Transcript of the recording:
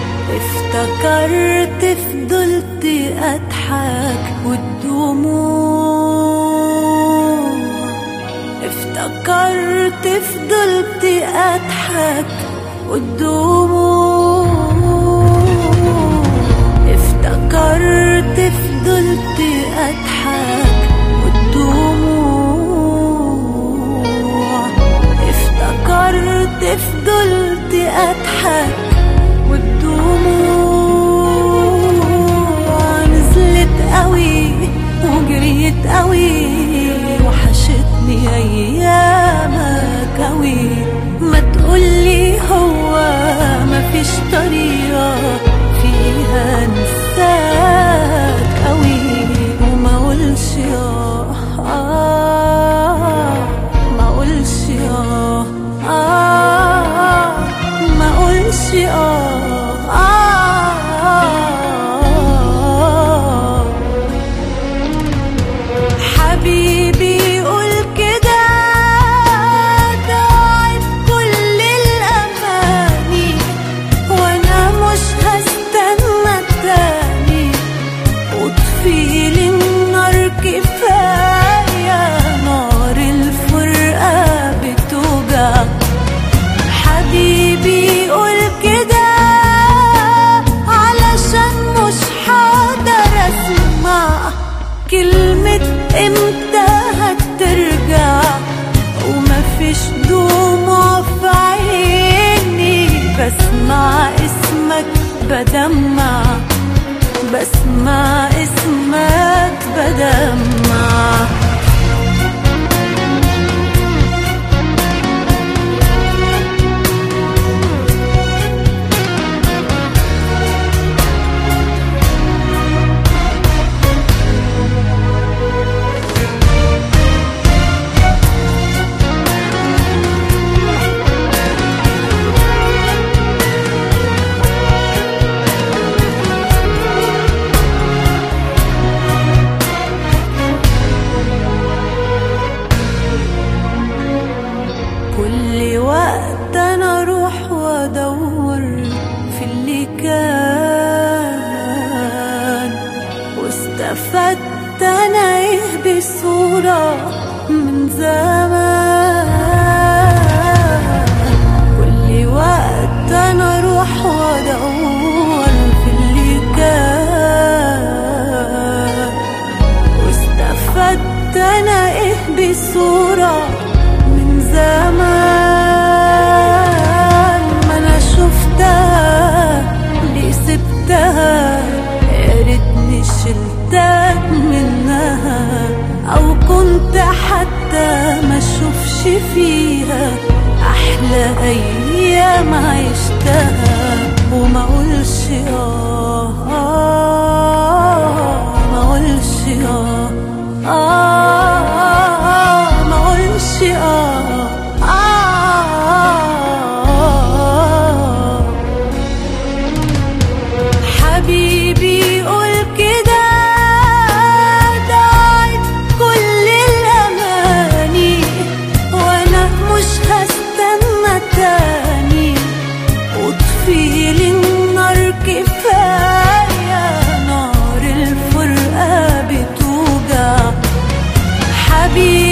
افتكرت فضلت اضحك والدموع افتكرت فضلت اضحك والدموع افتكرت فضلت اضحك والدموع افتكرت فضلت اضحك والدموع نزلت قوي وجريت قوي وحشتني ايامك قوي ما تقولي هو مفيش طريقة فيها انساك قوي وما اقولش اه آه ما اقولش اه آه ما اقولش اه آه حبيبي قول كده ضاعت كل الأماني وأنا مش هستنى تاني وطفيلي النار كفاية نار الفرقة بتوجع حبيبي قول كده علشان مش حاضر اسمع كلمة امتى هترجع ومفيش دموع في عيني بسمع اسمك بدمع بسمع اسمك بدمع كل وقت انا اروح وادور في اللي كان واستفدت انا ايه بصورة من زمان كل وقت انا اروح وادور في اللي كان واستفدت انا ايه بصورة من زمان ما انا شفتها ليه سبتها يا ريتني شلتك منها او كنت حتى ما اشوفش فيها احلى ايام عشتها وما اقولش اه آه، ما اقولش اه آه ما اقولش اه آه حبيبي قول كده ضاعت كل الأماني وأنا مش هستنى تاني وطفيلي النار كفاية نار الفرقة بتوجع حبيبي